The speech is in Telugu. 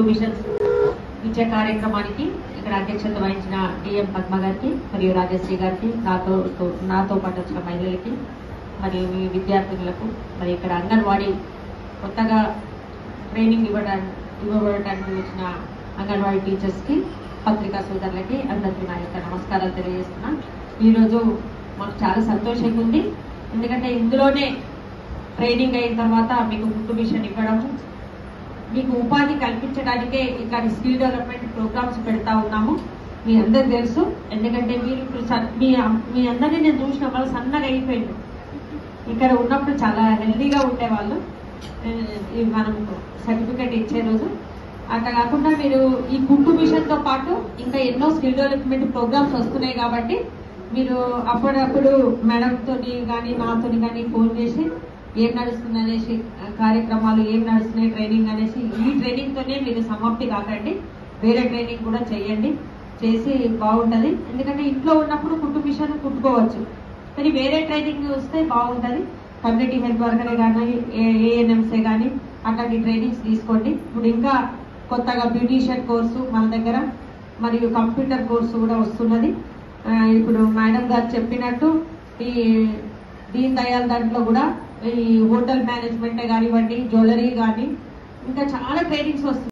మిషన్స్ ఇచ్చే కార్యక్రమానికి ఇక్కడ అధ్యక్షత వహించిన డిఎం పద్మ గారికి మరియు రాజశ్రీ గారికి నాతో తో- నాతో పాటు వచ్చిన మహిళలకి మరియు మీ విద్యార్థులకు మరి ఇక్కడ అంగన్వాడీ కొత్తగా ట్రైనింగ్ ఇవ్వడానికి ఇవ్వబడటానికి వచ్చిన అంగన్వాడీ టీచర్స్కి పత్రికా సోదరులకి అందరికీ నా యొక్క నమస్కారాలు తెలియజేస్తున్నా ఈరోజు మాకు చాలా సంతోషంగా ఉంది ఎందుకంటే ఇందులోనే ట్రైనింగ్ అయిన తర్వాత మీకు గుర్తు మిషన్ ఇవ్వడము మీకు ఉపాధి కల్పించడానికే ఇట్లాంటి స్కిల్ డెవలప్మెంట్ ప్రోగ్రామ్స్ పెడతా ఉన్నాము మీ అందరికి తెలుసు ఎందుకంటే మీరు ఇప్పుడు సన్- మీ మీ అందరినీ నేను చూసిన వాళ్ళు సన్నగా అయిపోయింది ఇక్కడ ఉన్నప్పుడు చాలా హెల్దీగా ఉండేవాళ్ళు ఏ, ఈ మనం సర్టిఫికేట్ ఇచ్చే రోజు అట్లా కాకుండా మీరు ఈ కుట్టు మిషన్ తో పాటు ఇంకా ఎన్నో స్కిల్ డెవలప్మెంట్ ప్రోగ్రామ్స్ వస్తున్నాయి కాబట్టి మీరు అప్పుడప్పుడు మేడం తోని కానీ నాతోని కానీ ఫోన్ చేసి ఏం నడుస్తుంది అనేసి ఆ, కార్యక్రమాలు ఏం నడుస్తున్నాయి ట్రైనింగ్ అనేసి ఈ ట్రైనింగ్ తోనే మీరు సమాప్తి కాకండి వేరే ట్రైనింగ్ కూడా చేయండి చేసి బాగుంటది ఎందుకంటే ఇంట్లో ఉన్నప్పుడు కుట్టు మిషన్ కుట్టుకోవచ్చు కానీ వేరే ట్రైనింగ్ వస్తే బాగుంటది కమ్యూనిటీ హెల్త్ వర్కరే కానీ ఏఎన్ఎంసే కానీ అట్లాంటి ట్రైనింగ్స్ తీసుకోండి ఇప్పుడు ఇంకా కొత్తగా బ్యూటీషియన్ కోర్సు మన దగ్గర మరియు కంప్యూటర్ కోర్సు కూడా వస్తున్నది ఆ, ఇప్పుడు మేడం గారు చెప్పినట్టు ఈ దీన్ దయాల్ దాంట్లో కూడా ఈ హోటల్ మేనేజ్మెంటే కానివ్వండి జ్యువెలరీ కానీ ఇంకా చాలా ట్రైనింగ్స్ వస్తున్నాయి